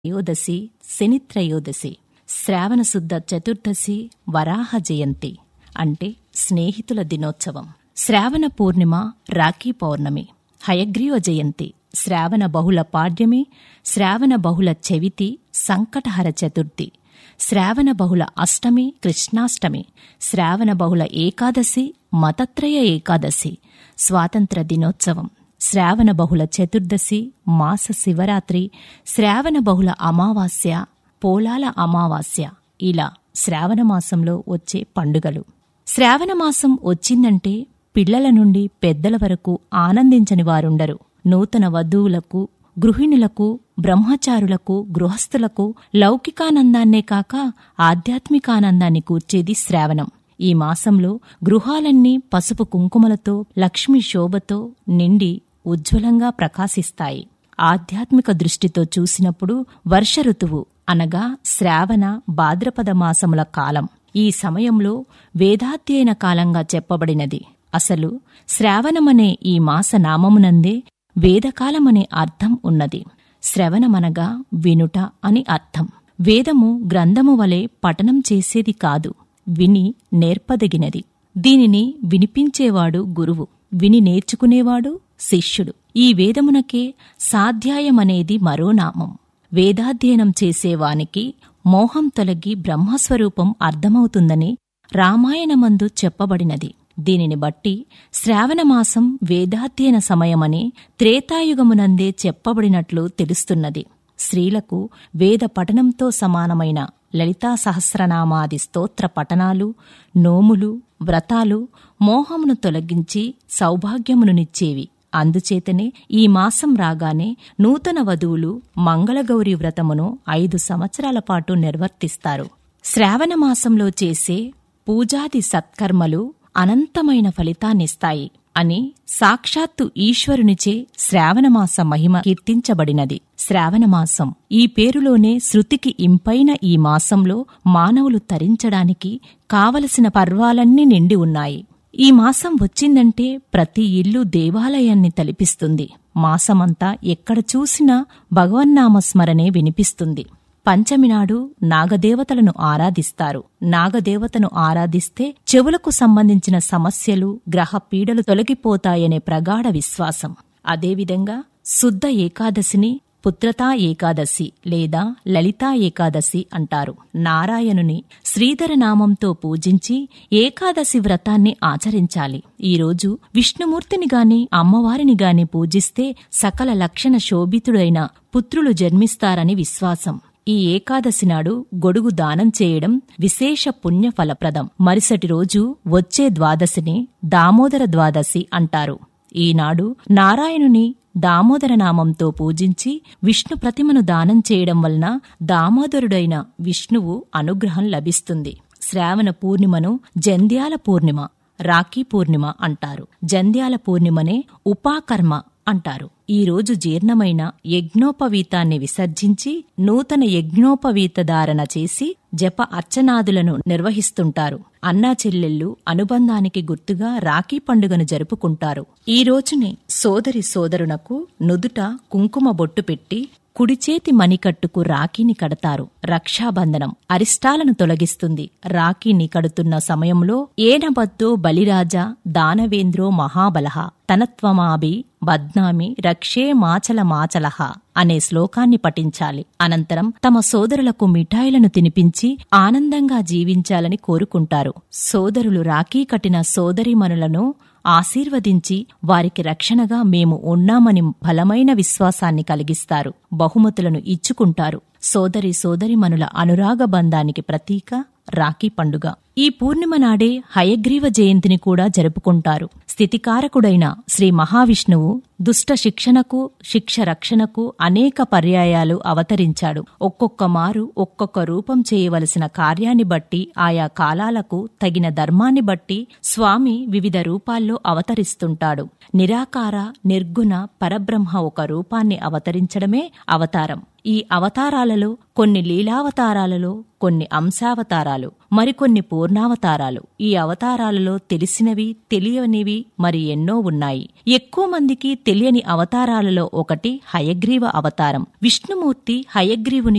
త్రయోదశి శనిత్రయోదశి శ్రావణశుద్ధ చతుర్దశి వరాహ జయంతి అంటే స్నేహితుల దినోత్సవం శ్రావణ పూర్ణిమ రాఖీ పౌర్ణమి హయగ్రీవ జయంతి శ్రావణ బహుళ పాడ్యమి శ్రావణ బహుళ చవితి సంకటహర చతుర్థి శ్రావణ బహుళ అష్టమి కృష్ణాష్టమి శ్రావణ బహుళ ఏకాదశి మతత్రయ ఏకాదశి స్వాతంత్ర దినోత్సవం శ్రావణ బహుళ చతుర్దశి మాస శివరాత్రి శ్రావణ బహుళ అమావాస్య పోలాల అమావాస్య ఇలా శ్రావణ మాసంలో వచ్చే పండుగలు శ్రావణ మాసం వచ్చిందంటే పిల్లల నుండి పెద్దల వరకు ఆనందించని వారుండరు నూతన వధువులకు గృహిణులకు బ్రహ్మచారులకు గృహస్థులకు లౌకికానందాన్నే కాక ఆధ్యాత్మికానందాన్ని కూర్చేది శ్రావణం ఈ మాసంలో గృహాలన్నీ పసుపు కుంకుమలతో లక్ష్మీ శోభతో నిండి ఉజ్వలంగా ప్రకాశిస్తాయి ఆధ్యాత్మిక దృష్టితో చూసినప్పుడు వర్ష ఋతువు అనగా శ్రావణ భాద్రపద మాసముల కాలం ఈ సమయంలో వేదాధ్యయన కాలంగా చెప్పబడినది అసలు శ్రావణమనే ఈ మాస నామమునందే వేదకాలమనే అర్థం ఉన్నది శ్రవణమనగా వినుట అని అర్థం వేదము గ్రంథము వలె పఠనం చేసేది కాదు విని నేర్పదగినది దీనిని వినిపించేవాడు గురువు విని నేర్చుకునేవాడు శిష్యుడు ఈ వేదమునకే సాధ్యాయమనేది మరో నామం వేదాధ్యయనం చేసేవానికి మోహం తొలగి బ్రహ్మస్వరూపం అర్థమవుతుందని రామాయణమందు చెప్పబడినది దీనిని బట్టి శ్రావణమాసం వేదాధ్యయన సమయమని త్రేతాయుగమునందే చెప్పబడినట్లు తెలుస్తున్నది స్త్రీలకు వేద పఠనంతో సమానమైన లలితా సహస్రనామాది స్తోత్ర పఠనాలు నోములు వ్రతాలు మోహమును తొలగించి సౌభాగ్యమునునిచ్చేవి అందుచేతనే ఈ మాసం రాగానే నూతన వధువులు మంగళగౌరి వ్రతమును ఐదు సంవత్సరాల పాటు నిర్వర్తిస్తారు శ్రావణ మాసంలో చేసే పూజాది సత్కర్మలు అనంతమైన ఫలితాన్నిస్తాయి అని సాక్షాత్తు ఈశ్వరునిచే శ్రావణమాస మహిమ కీర్తించబడినది శ్రావణమాసం ఈ పేరులోనే శృతికి ఇంపైన ఈ మాసంలో మానవులు తరించడానికి కావలసిన పర్వాలన్నీ నిండి ఉన్నాయి ఈ మాసం వచ్చిందంటే ప్రతి ఇల్లు దేవాలయాన్ని తలిపిస్తుంది మాసమంతా ఎక్కడ చూసినా భగవన్నామస్మరణే వినిపిస్తుంది పంచమి నాడు నాగదేవతలను ఆరాధిస్తారు నాగదేవతను ఆరాధిస్తే చెవులకు సంబంధించిన సమస్యలు గ్రహ పీడలు తొలగిపోతాయనే ప్రగాఢ విశ్వాసం అదేవిధంగా శుద్ధ ఏకాదశిని పుత్రతా ఏకాదశి లేదా లలితా ఏకాదశి అంటారు నారాయణుని శ్రీధర నామంతో పూజించి ఏకాదశి వ్రతాన్ని ఆచరించాలి ఈరోజు విష్ణుమూర్తిని గాని అమ్మవారిని గాని పూజిస్తే సకల లక్షణ శోభితుడైన పుత్రులు జన్మిస్తారని విశ్వాసం ఈ ఏకాదశి నాడు గొడుగు దానం చేయడం విశేష పుణ్య ఫలప్రదం మరుసటి రోజు వచ్చే ద్వాదశిని దామోదర ద్వాదశి అంటారు ఈనాడు నారాయణుని దామోదర నామంతో పూజించి విష్ణు ప్రతిమను దానం చేయడం వలన దామోదరుడైన విష్ణువు అనుగ్రహం లభిస్తుంది శ్రావణ పూర్ణిమను జంధ్యాల పూర్ణిమ రాఖీ పూర్ణిమ అంటారు జంధ్యాల పూర్ణిమనే ఉపాకర్మ అంటారు ఈ రోజు జీర్ణమైన యజ్ఞోపవీతాన్ని విసర్జించి నూతన యజ్ఞోపవీత ధారణ చేసి జప అర్చనాదులను నిర్వహిస్తుంటారు అన్నా చెల్లెళ్ళు అనుబంధానికి గుర్తుగా రాఖీ పండుగను జరుపుకుంటారు ఈ రోజునే సోదరి సోదరునకు నుదుట కుంకుమ బొట్టు పెట్టి కుడిచేతి మణికట్టుకు రాఖీని కడతారు రక్షాబంధనం అరిష్టాలను తొలగిస్తుంది రాఖీని కడుతున్న సమయంలో ఏనబద్దో బలిరాజా దానవేంద్రో మహాబలహ తనత్వమాభి బద్నామి రక్షే మాచల మాచలహ అనే శ్లోకాన్ని పఠించాలి అనంతరం తమ సోదరులకు మిఠాయిలను తినిపించి ఆనందంగా జీవించాలని కోరుకుంటారు సోదరులు రాఖీ కట్టిన సోదరిమనులను ఆశీర్వదించి వారికి రక్షణగా మేము ఉన్నామని బలమైన విశ్వాసాన్ని కలిగిస్తారు బహుమతులను ఇచ్చుకుంటారు సోదరి సోదరిమనుల అనురాగ బంధానికి ప్రతీక రాఖీ పండుగ ఈ పూర్ణిమ నాడే హయగ్రీవ జయంతిని కూడా జరుపుకుంటారు స్థితికారకుడైన శ్రీ మహావిష్ణువు దుష్ట శిక్షణకు శిక్ష రక్షణకు అనేక పర్యాయాలు అవతరించాడు ఒక్కొక్క మారు ఒక్కొక్క రూపం చేయవలసిన కార్యాన్ని బట్టి ఆయా కాలాలకు తగిన ధర్మాన్ని బట్టి స్వామి వివిధ రూపాల్లో అవతరిస్తుంటాడు నిరాకార నిర్గుణ పరబ్రహ్మ ఒక రూపాన్ని అవతరించడమే అవతారం ఈ అవతారాలలో కొన్ని లీలావతారాలలో కొన్ని అంశావతారాలు మరికొన్ని పూర్ణావతారాలు ఈ అవతారాలలో తెలిసినవి తెలియనివి మరి ఎన్నో ఉన్నాయి ఎక్కువ మందికి తెలియని అవతారాలలో ఒకటి హయగ్రీవ అవతారం విష్ణుమూర్తి హయగ్రీవుని